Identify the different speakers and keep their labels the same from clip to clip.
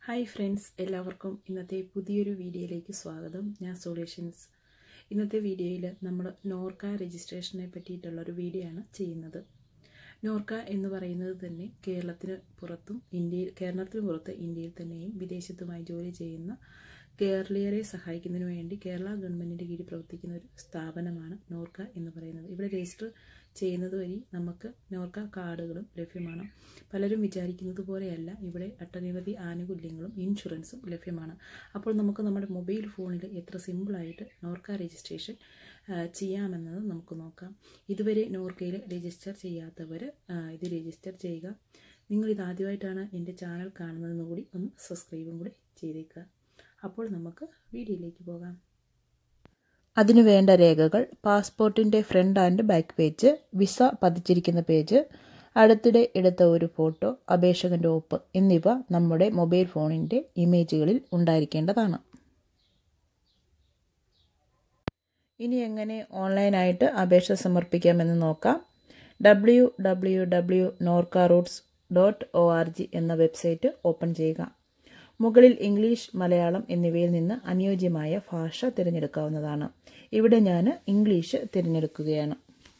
Speaker 1: hi friends എല്ലാവർക്കും ഇന്നത്തെ പുതിയൊരു വീഡിയോയിലേക്ക് സ്വാഗതം ഞാൻ സൊല്യൂഷൻസ് ഇന്നത്തെ വീഡിയോയിൽ നമ്മൾ നോർക്ക രജിസ്ട്രേഷനെ പറ്റിയിട്ടുള്ള ഒരു വീഡിയോ ആണ് ചെയ്യുന്നത് നോർക്ക എന്ന് പറയുന്നത് തന്നെ കേരളത്തിന് പുറത്തും ഇന്ത്യയിൽ കേരളത്തിന് പുറത്ത് ഇന്ത്യയിൽ തന്നെയും വിദേശത്തുമായി ജോലി ചെയ്യുന്ന കേരളീയരെ സഹായിക്കുന്നതിന് വേണ്ടി കേരള ഗവൺമെൻറ്റിൻ്റെ കീഴിൽ പ്രവർത്തിക്കുന്ന ഒരു സ്ഥാപനമാണ് നോർക്ക എന്ന് പറയുന്നത് ഇവിടെ രജിസ്റ്റർ ചെയ്യുന്നത് വഴി നമുക്ക് നോർക്ക കാർഡുകളും ലഭ്യമാണ് പലരും വിചാരിക്കുന്നത് പോലെയല്ല ഇവിടെ ഒട്ടനവധി ആനുകൂല്യങ്ങളും ഇൻഷുറൻസും ലഭ്യമാണ് അപ്പോൾ നമുക്ക് നമ്മുടെ മൊബൈൽ ഫോണിൽ എത്ര സിമ്പിളായിട്ട് നോർക്ക രജിസ്ട്രേഷൻ ചെയ്യാമെന്നത് നമുക്ക് നോക്കാം ഇതുവരെ നോർക്കയിൽ രജിസ്റ്റർ ചെയ്യാത്തവർ ഇത് രജിസ്റ്റർ ചെയ്യുക നിങ്ങൾ ഇത് ആദ്യമായിട്ടാണ് എൻ്റെ ചാനൽ കാണുന്നതെന്ന് കൂടി ഒന്ന് സബ്സ്ക്രൈബും കൂടി ചെയ്തേക്കുക അപ്പോൾ നമുക്ക് വീഡിയോയിലേക്ക് പോകാം
Speaker 2: അതിനു വേണ്ട രേഖകൾ പാസ്പോർട്ടിൻ്റെ front and back page visa പതിച്ചിരിക്കുന്ന പേജ് അടുത്തിടെ എടുത്ത ഒരു ഫോട്ടോ അപേക്ഷകൻ്റെ ഒപ്പ് എന്നിവ നമ്മുടെ മൊബൈൽ ഫോണിൻ്റെ ഇമേജുകളിൽ ഉണ്ടായിരിക്കേണ്ടതാണ് ഇനി എങ്ങനെ ഓൺലൈനായിട്ട് അപേക്ഷ സമർപ്പിക്കാമെന്ന് നോക്കാം W W W Norka Roots dot O R G എന്ന വെബ്സൈറ്റ് ഓപ്പൺ ചെയ്യുക മുകളിൽ ഇംഗ്ലീഷ് മലയാളം എന്നിവയിൽ നിന്ന് അനുയോജ്യമായ ഭാഷ തിരഞ്ഞെടുക്കാവുന്നതാണ് ഇവിടെ ഞാൻ ഇംഗ്ലീഷ് തിരഞ്ഞെടുക്കുകയാണ്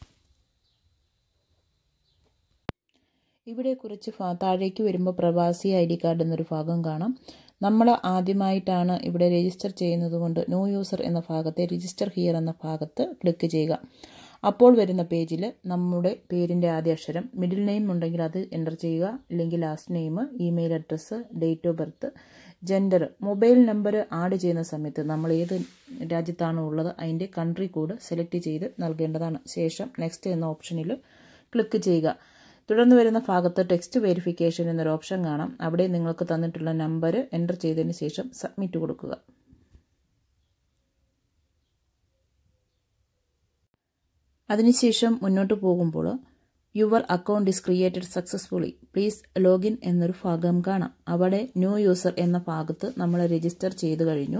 Speaker 2: ഇവിടെ കുറച്ച് താഴേക്ക് വരുമ്പോൾ പ്രവാസി ഐ ഡി കാർഡ് എന്നൊരു ഭാഗം കാണാം നമ്മൾ ആദ്യമായിട്ടാണ് ഇവിടെ രജിസ്റ്റർ ചെയ്യുന്നത് കൊണ്ട് നോ യൂസർ എന്ന ഭാഗത്തെ രജിസ്റ്റർ ഹിയർ എന്ന ഭാഗത്ത് ക്ലിക്ക് ചെയ്യുക അപ്പോൾ വരുന്ന പേജിൽ നമ്മുടെ പേരിൻ്റെ ആദ്യ അക്ഷരം മിഡിൽ നെയിം ഉണ്ടെങ്കിൽ അത് എൻ്റർ ചെയ്യുക അല്ലെങ്കിൽ last name email address date of birth gender mobile number add ചെയ്യുന്ന സമയത്ത് നമ്മൾ ഏത് രാജ്യത്താണോ ഉള്ളത് അതിൻ്റെ കൺട്രി കോഡ് സെലക്ട് ചെയ്ത് നൽകേണ്ടതാണ് ശേഷം നെക്സ്റ്റ് എന്ന ഓപ്ഷനിൽ ക്ലിക്ക് ചെയ്യുക തുടർന്ന് വരുന്ന ഭാഗത്ത് ടെക്സ്റ്റ് വെരിഫിക്കേഷൻ എന്നൊരു ഓപ്ഷൻ കാണാം അവിടെ നിങ്ങൾക്ക് തന്നിട്ടുള്ള നമ്പർ എൻ്റർ ചെയ്തതിന് ശേഷം സബ്മിറ്റ് കൊടുക്കുക അതിനുശേഷം മുന്നോട്ട് പോകുമ്പോൾ your account is created successfully please login എന്നൊരു ഭാഗം കാണാം അവിടെ ന്യൂ യൂസർ എന്ന ഭാഗത്ത് നമ്മൾ രജിസ്റ്റർ ചെയ്തു കഴിഞ്ഞു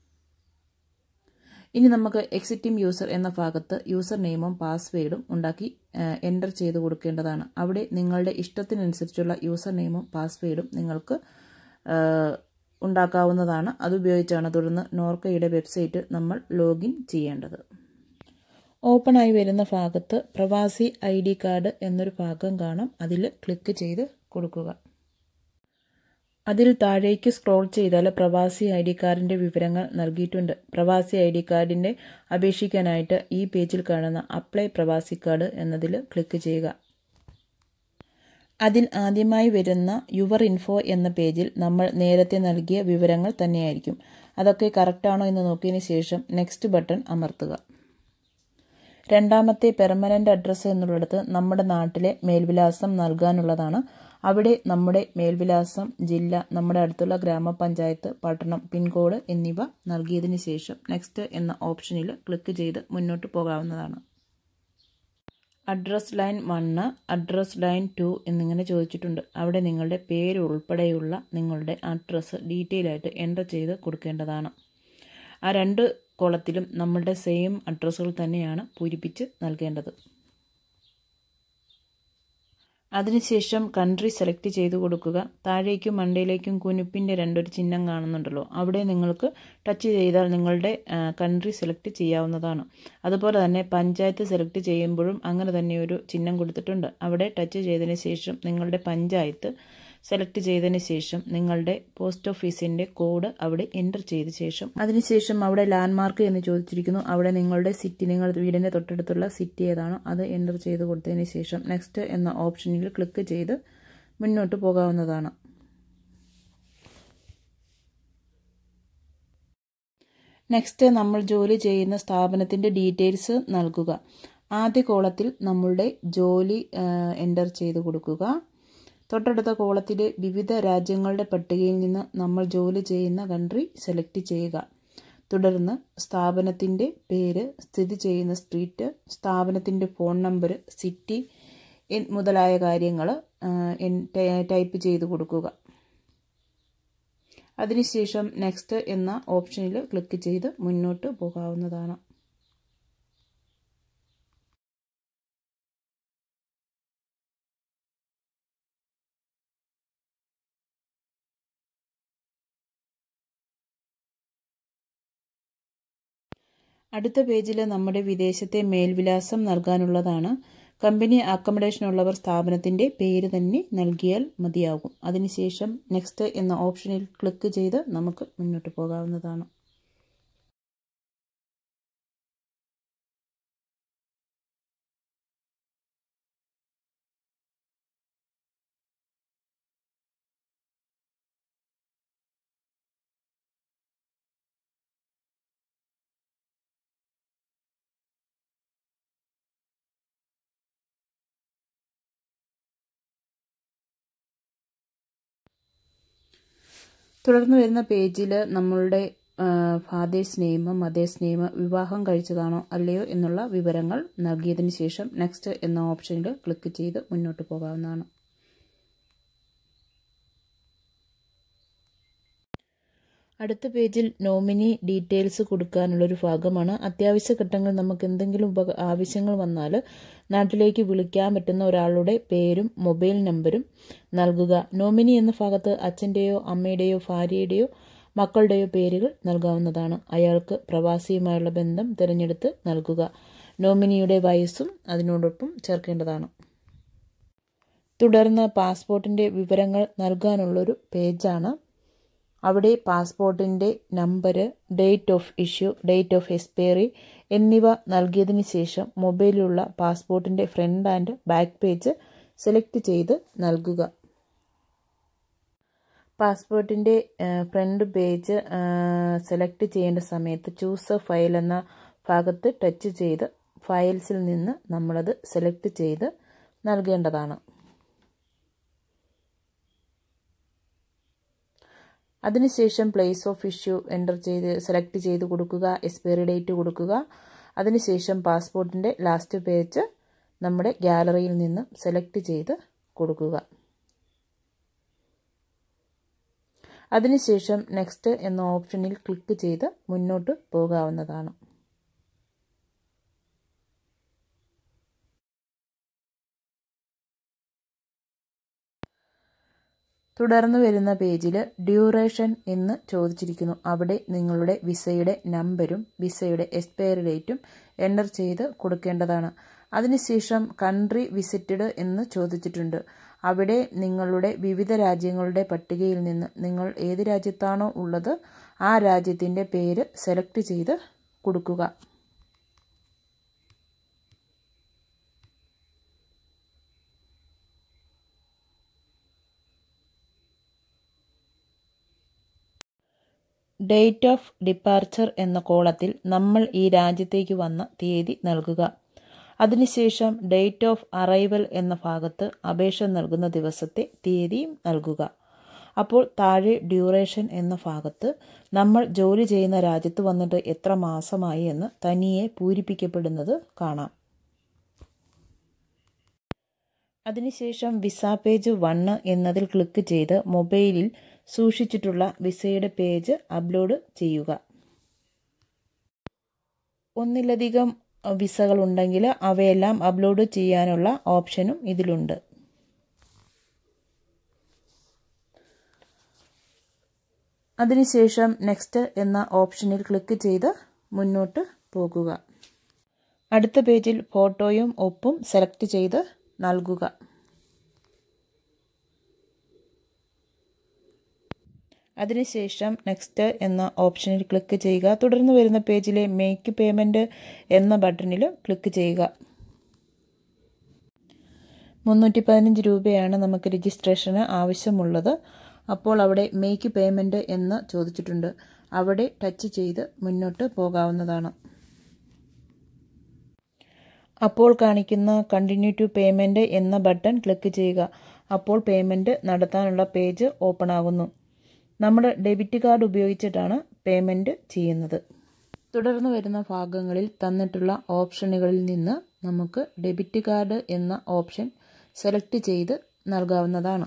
Speaker 2: ഇനി നമുക്ക് എക്സിറ്റിംഗ് യൂസർ എന്ന ഭാഗത്ത് യൂസർ നെയിമും പാസ്വേഡും ഉണ്ടാക്കി എൻ്റർ ചെയ്ത് കൊടുക്കേണ്ടതാണ് അവിടെ നിങ്ങളുടെ ഇഷ്ടത്തിനനുസരിച്ചുള്ള യൂസർ നെയിമും പാസ്വേഡും നിങ്ങൾക്ക് ഉണ്ടാക്കാവുന്നതാണ് അതുപയോഗിച്ചാണ് തുടർന്ന് നോർക്കയുടെ വെബ്സൈറ്റ് നമ്മൾ ലോഗിൻ ചെയ്യേണ്ടത് ഓപ്പണായി വരുന്ന ഭാഗത്ത് പ്രവാസി ഐ ഡി കാർഡ് എന്നൊരു ഭാഗം കാണാം അതിൽ ക്ലിക്ക് ചെയ്ത് കൊടുക്കുക അതിൽ താഴേക്ക് സ്ക്രോൾ ചെയ്താൽ പ്രവാസി ഐ ഡി കാർഡിൻ്റെ വിവരങ്ങൾ നൽകിയിട്ടുണ്ട് പ്രവാസി ഐ ഡി കാർഡിൻ്റെ അപേക്ഷിക്കാനായിട്ട് ഈ പേജിൽ കാണുന്ന അപ്ലൈ പ്രവാസി കാർഡ് എന്നതിൽ ക്ലിക്ക് ചെയ്യുക അതിൽ ആദ്യമായി വരുന്ന യുവർ ഇൻഫോ എന്ന പേജിൽ നമ്മൾ നേരത്തെ നൽകിയ വിവരങ്ങൾ തന്നെയായിരിക്കും അതൊക്കെ കറക്റ്റാണോ എന്ന് നോക്കിയതിന് ശേഷം നെക്സ്റ്റ് ബട്ടൺ അമർത്തുക രണ്ടാമത്തെ പെർമനൻ്റ് അഡ്രസ്സ് എന്നുള്ളിടത്ത് നമ്മുടെ നാട്ടിലെ മേൽവിലാസം നൽകാനുള്ളതാണ് അവിടെ നമ്മുടെ മേൽവിലാസം ജില്ല നമ്മുടെ അടുത്തുള്ള ഗ്രാമപഞ്ചായത്ത് പട്ടണം പിൻകോഡ് എന്നിവ നൽകിയതിന് ശേഷം നെക്സ്റ്റ് എന്ന ഓപ്ഷനിൽ ക്ലിക്ക് ചെയ്ത് മുന്നോട്ട് പോകാവുന്നതാണ് address line one address line two എന്നിങ്ങനെ ചോദിച്ചിട്ടുണ്ട് അവിടെ നിങ്ങളുടെ പേര് ഉൾപ്പെടെയുള്ള നിങ്ങളുടെ അഡ്രസ്സ് ഡീറ്റെയിൽ ആയിട്ട് എൻ്റർ ചെയ്ത് കൊടുക്കേണ്ടതാണ് ആ രണ്ട് കോളത്തിലും നമ്മളുടെ സെയിം അഡ്രസ്സുകൾ തന്നെയാണ് പൂരിപ്പിച്ച് നൽകേണ്ടത് അതിനുശേഷം കൺട്രി സെലക്ട് ചെയ്ത് കൊടുക്കുക താഴേക്കും മണ്ടയിലേക്കും കുനുപ്പിൻ്റെ രണ്ടൊരു ചിഹ്നം കാണുന്നുണ്ടല്ലോ അവിടെ നിങ്ങൾക്ക് ടച്ച് ചെയ്താൽ നിങ്ങളുടെ കൺട്രി സെലക്ട് ചെയ്യാവുന്നതാണ് അതുപോലെ തന്നെ പഞ്ചായത്ത് സെലക്ട് ചെയ്യുമ്പോഴും അങ്ങനെ തന്നെ ഒരു ചിഹ്നം കൊടുത്തിട്ടുണ്ട് അവിടെ ടച്ച് ചെയ്തതിന് ശേഷം നിങ്ങളുടെ പഞ്ചായത്ത് സെലക്ട് ചെയ്തതിന് ശേഷം നിങ്ങളുടെ പോസ്റ്റ് ഓഫീസിൻ്റെ കോഡ് അവിടെ എൻ്റർ ചെയ്ത ശേഷം അതിനുശേഷം അവിടെ ലാൻഡ്മാർക്ക് എന്ന് ചോദിച്ചിരിക്കുന്നു അവിടെ നിങ്ങളുടെ സിറ്റി നിങ്ങൾ വീടിൻ്റെ തൊട്ടടുത്തുള്ള സിറ്റി ഏതാണോ അത് എൻ്റർ ചെയ്ത് കൊടുത്തതിന് ശേഷം നെക്സ്റ്റ് എന്ന ഓപ്ഷനിൽ ക്ലിക്ക് ചെയ്ത് മുന്നോട്ട് പോകാവുന്നതാണ് നെക്സ്റ്റ് നമ്മൾ ജോലി ചെയ്യുന്ന സ്ഥാപനത്തിൻ്റെ ഡീറ്റെയിൽസ് നൽകുക ആദ്യ കോളത്തിൽ നമ്മളുടെ ജോലി എൻ്റർ ചെയ്ത് കൊടുക്കുക തൊട്ടടുത്ത കോളത്തിലെ വിവിധ രാജ്യങ്ങളുടെ പട്ടികയിൽ നിന്ന് നമ്മൾ ജോലി ചെയ്യുന്ന കൺട്രി സെലക്ട് ചെയ്യുക തുടർന്ന് സ്ഥാപനത്തിൻ്റെ പേര് സ്ഥിതി ചെയ്യുന്ന സ്ട്രീറ്റ് സ്ഥാപനത്തിൻ്റെ ഫോൺ നമ്പർ സിറ്റി മുതലായ കാര്യങ്ങൾ ടൈപ്പ് ചെയ്ത് കൊടുക്കുക അതിനുശേഷം നെക്സ്റ്റ് എന്ന ഓപ്ഷനിൽ ക്ലിക്ക് ചെയ്ത് മുന്നോട്ട് പോകാവുന്നതാണ് അടുത്ത പേജിൽ നമ്മുടെ വിദേശത്തെ മേൽവിലാസം നൽകാനുള്ളതാണ് കമ്പനി അക്കോമഡേഷൻ ഉള്ളവർ സ്ഥാപനത്തിൻ്റെ പേര് തന്നെ നൽകിയാൽ മതിയാകും അതിനുശേഷം നെക്സ്റ്റ് എന്ന ഓപ്ഷനിൽ ക്ലിക്ക് ചെയ്ത് നമുക്ക് മുന്നോട്ട് പോകാവുന്നതാണ് തുടർന്ന് വരുന്ന പേജിൽ നമ്മളുടെ ഫാദേഴ്സ് നെയിം മദേഴ്സ് നെയിം വിവാഹം കഴിച്ചതാണോ അല്ലയോ എന്നുള്ള വിവരങ്ങൾ നൽകിയതിന് ശേഷം നെക്സ്റ്റ് എന്ന ഓപ്ഷനിൽ ക്ലിക്ക് ചെയ്ത് മുന്നോട്ട് പോകാവുന്നതാണ് അടുത്ത പേജിൽ നോമിനി ഡീറ്റെയിൽസ് കൊടുക്കാനുള്ളൊരു ഭാഗമാണ് അത്യാവശ്യ ഘട്ടങ്ങളിൽ നമുക്ക് എന്തെങ്കിലും ഉപ ആവശ്യങ്ങൾ വന്നാൽ നാട്ടിലേക്ക് വിളിക്കാൻ പറ്റുന്ന ഒരാളുടെ പേരും മൊബൈൽ നമ്പരും നൽകുക നോമിനി എന്ന ഭാഗത്ത് അച്ഛൻ്റെയോ അമ്മയുടെയോ ഭാര്യയുടെയോ മക്കളുടെയോ പേരുകൾ നൽകാവുന്നതാണ് അയാൾക്ക് പ്രവാസിയുമായുള്ള ബന്ധം തിരഞ്ഞെടുത്ത് നൽകുക നോമിനിയുടെ വയസ്സും അതിനോടൊപ്പം ചേർക്കേണ്ടതാണ് തുടർന്ന് പാസ്പോർട്ടിൻ്റെ വിവരങ്ങൾ നൽകാനുള്ളൊരു പേജാണ് അവിടെ പാസ്പോർട്ടിൻ്റെ number date of issue date of expiry എന്നിവ നൽകിയതിന് ശേഷം മൊബൈലിലുള്ള പാസ്പോർട്ടിൻ്റെ front and back page select ചെയ്ത് നൽകുക പാസ്പോർട്ടിൻ്റെ ഫ്രണ്ട് പേജ് സെലക്ട് ചെയ്യേണ്ട സമയത്ത് ചൂസ് എ ഫയൽ എന്ന ഭാഗത്ത് ടച്ച് ചെയ്ത് ഫയൽസിൽ നിന്ന് നമ്മളത് സെലക്ട് ചെയ്ത് നൽകേണ്ടതാണ് അതിനുശേഷം പ്ലേസ് ഓഫ് ഇഷ്യൂ എൻ്റർ ചെയ്ത് സെലക്ട് ചെയ്ത് കൊടുക്കുക എക്സ്പയറി ഡേറ്റ് കൊടുക്കുക അതിനുശേഷം പാസ്പോർട്ടിൻ്റെ ലാസ്റ്റ് പേജ് നമ്മുടെ ഗാലറിയിൽ നിന്ന് സെലക്ട് ചെയ്ത് കൊടുക്കുക അതിനുശേഷം നെക്സ്റ്റ് എന്ന ഓപ്ഷനിൽ ക്ലിക്ക് ചെയ്ത് മുന്നോട്ട് പോകാവുന്നതാണ് തുടർന്ന് വരുന്ന പേജിൽ ഡ്യൂറേഷൻ എന്ന് ചോദിച്ചിരിക്കുന്നു അവിടെ നിങ്ങളുടെ വിസയുടെ നമ്പരും വിസയുടെ എക്സ്പയറി ഡേറ്റും എൻ്റർ ചെയ്ത് കൊടുക്കേണ്ടതാണ് അതിനുശേഷം കൺട്രി വിസിറ്റഡ് എന്ന് ചോദിച്ചിട്ടുണ്ട് അവിടെ നിങ്ങളുടെ വിവിധ രാജ്യങ്ങളുടെ പട്ടികയിൽ നിന്ന് നിങ്ങൾ ഏത് രാജ്യത്താണോ ഉള്ളത് ആ രാജ്യത്തിൻ്റെ പേര് സെലക്ട് ചെയ്ത് കൊടുക്കുക ഡേറ്റ് ഓഫ് ഡിപ്പാർച്ചർ എന്ന കോളത്തിൽ നമ്മൾ ഈ രാജ്യത്തേക്ക് വന്ന തീയതി നൽകുക അതിനുശേഷം ഡേറ്റ് ഓഫ് അറൈവൽ എന്ന ഭാഗത്ത് അപേക്ഷ നൽകുന്ന ദിവസത്തെ തീയതിയും നൽകുക അപ്പോൾ താഴെ ഡ്യൂറേഷൻ എന്ന ഭാഗത്ത് നമ്മൾ ജോലി ചെയ്യുന്ന രാജ്യത്ത് വന്നിട്ട് എത്ര മാസമായി എന്ന് തനിയെ പൂരിപ്പിക്കപ്പെടുന്നത് കാണാം അതിനുശേഷം വിസ പേജ് വണ്ണ് എന്നതിൽ ക്ലിക്ക് ചെയ്ത് മൊബൈലിൽ സൂക്ഷിച്ചിട്ടുള്ള വിസയുടെ പേജ് അപ്ലോഡ് ചെയ്യുക ഒന്നിലധികം വിസകൾ ഉണ്ടെങ്കിൽ അവയെല്ലാം അപ്ലോഡ് ചെയ്യാനുള്ള ഓപ്ഷനും ഇതിലുണ്ട് അതിനുശേഷം നെക്സ്റ്റ് എന്ന ഓപ്ഷനിൽ ക്ലിക്ക് ചെയ്ത് മുന്നോട്ട് പോകുക അടുത്ത പേജിൽ ഫോട്ടോയും ഒപ്പും സെലക്ട് ചെയ്ത് നൽകുക അതിനുശേഷം നെക്സ്റ്റ് എന്ന ഓപ്ഷനിൽ ക്ലിക്ക് ചെയ്യുക തുടർന്ന് വരുന്ന പേജിലെ മേക്ക് പേയ്മെൻറ്റ് എന്ന ബട്ടണിൽ ക്ലിക്ക് ചെയ്യുക മുന്നൂറ്റി പതിനഞ്ച് രൂപയാണ് നമുക്ക് രജിസ്ട്രേഷന് ആവശ്യമുള്ളത് അപ്പോൾ അവിടെ മേക്ക് പേയ്മെൻറ്റ് എന്ന് ചോദിച്ചിട്ടുണ്ട് അവിടെ ടച്ച് ചെയ്ത് മുന്നോട്ട് പോകാവുന്നതാണ് അപ്പോൾ കാണിക്കുന്ന കണ്ടിന്യൂ ടു പേയ്മെൻറ്റ് എന്ന ബട്ടൺ ക്ലിക്ക് ചെയ്യുക അപ്പോൾ പേയ്മെൻറ്റ് നടത്താനുള്ള പേജ് ഓപ്പൺ ആകുന്നു നമ്മൾ ഡെബിറ്റ് കാർഡ് ഉപയോഗിച്ചിട്ടാണ് പേയ്മെൻറ്റ് ചെയ്യുന്നത് തുടർന്ന് വരുന്ന ഭാഗങ്ങളിൽ തന്നിട്ടുള്ള ഓപ്ഷനുകളിൽ നിന്ന് നമുക്ക് ഡെബിറ്റ് കാർഡ് എന്ന ഓപ്ഷൻ സെലക്ട് ചെയ്ത് നൽകാവുന്നതാണ്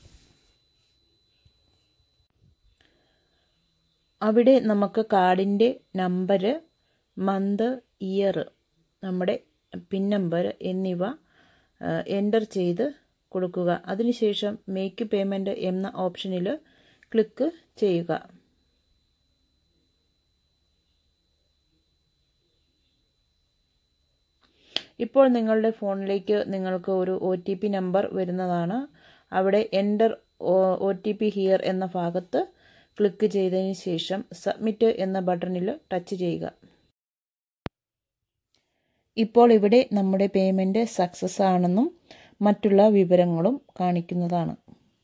Speaker 2: അവിടെ നമുക്ക് കാർഡിൻ്റെ നമ്പർ മന്ത് ഇയർ നമ്മുടെ പിൻ നമ്പർ എന്നിവ എൻ്റർ ചെയ്ത് കൊടുക്കുക അതിനുശേഷം മേക്ക് പേയ്മെൻറ്റ് എന്ന ഓപ്ഷനിൽ ക്ലിക്ക് ചെയ്യുക ഇപ്പോൾ നിങ്ങളുടെ ഫോണിലേക്ക് നിങ്ങൾക്ക് ഒരു ഒ ടി പി നമ്പർ വരുന്നതാണ് അവിടെ enter O T P here എന്ന ഭാഗത്ത് ക്ലിക്ക് ചെയ്തതിന് ശേഷം സബ്മിറ്റ് എന്ന ബട്ടണിൽ ടച്ച് ചെയ്യുക ഇപ്പോൾ ഇവിടെ നമ്മുടെ പേയ്മെൻറ്റ് സക്സസ് ആണെന്നും മറ്റുള്ള വിവരങ്ങളും കാണിക്കുന്നതാണ്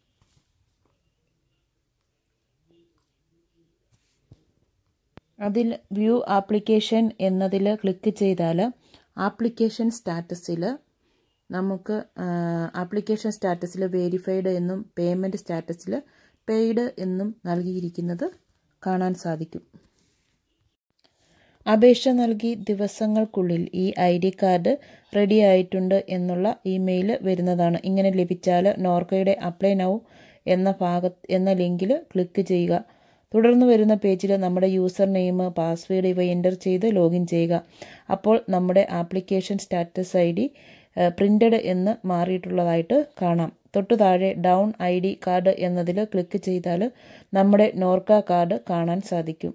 Speaker 2: അതിൽ വ്യൂ ആപ്ലിക്കേഷൻ എന്നതിൽ ക്ലിക്ക് ചെയ്താൽ ആപ്ലിക്കേഷൻ സ്റ്റാറ്റസിൽ നമുക്ക് ആപ്ലിക്കേഷൻ സ്റ്റാറ്റസിൽ വേരിഫൈഡ് എന്നും പേയ്മെൻറ്റ് സ്റ്റാറ്റസിൽ പെയ്ഡ് എന്നും നൽകിയിരിക്കുന്നത് കാണാൻ സാധിക്കും അപേക്ഷ നൽകി ദിവസങ്ങൾക്കുള്ളിൽ ഈ ഐ ഡി കാർഡ് റെഡി ആയിട്ടുണ്ട് എന്നുള്ള ഇമെയിൽ വരുന്നതാണ് ഇങ്ങനെ ലഭിച്ചാൽ നോർക്കയുടെ അപ്ലൈ നൗ എന്ന ഭാഗ എന്ന ലിങ്കിൽ ക്ലിക്ക് ചെയ്യുക തുടർന്ന് വരുന്ന പേജിൽ നമ്മുടെ യൂസർ നെയിം പാസ്വേഡ് ഇവ എൻ്റർ ചെയ്ത് ലോഗിൻ ചെയ്യുക അപ്പോൾ നമ്മുടെ application status I D printed എന്ന് മാറിയിട്ടുള്ളതായിട്ട് കാണാം തൊട്ടു താഴെ ഡൗൺ ഐ ഡി കാർഡ് എന്നതിൽ ക്ലിക്ക് ചെയ്താൽ നമ്മുടെ നോർക്ക കാർഡ് കാണാൻ സാധിക്കും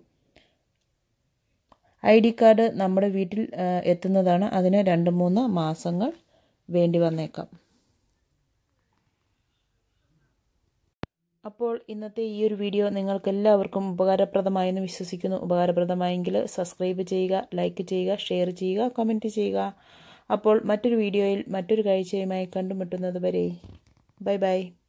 Speaker 2: ഐ ഡി കാർഡ് നമ്മുടെ വീട്ടിൽ എത്തുന്നതാണ് അതിന് രണ്ട് മൂന്ന് മാസങ്ങൾ വേണ്ടി വന്നേക്കാം അപ്പോൾ ഇന്നത്തെ ഈ ഒരു വീഡിയോ നിങ്ങൾക്ക് എല്ലാവർക്കും ഉപകാരപ്രദമായെന്ന് വിശ്വസിക്കുന്നു ഉപകാരപ്രദമായെങ്കിൽ സബ്സ്ക്രൈബ് ചെയ്യുക ലൈക്ക് ചെയ്യുക ഷെയർ ചെയ്യുക കമൻറ്റ് ചെയ്യുക അപ്പോൾ മറ്റൊരു വീഡിയോയിൽ മറ്റൊരു കാഴ്ചയുമായി കണ്ടുമുട്ടുന്നത് വരെ ബൈ ബൈ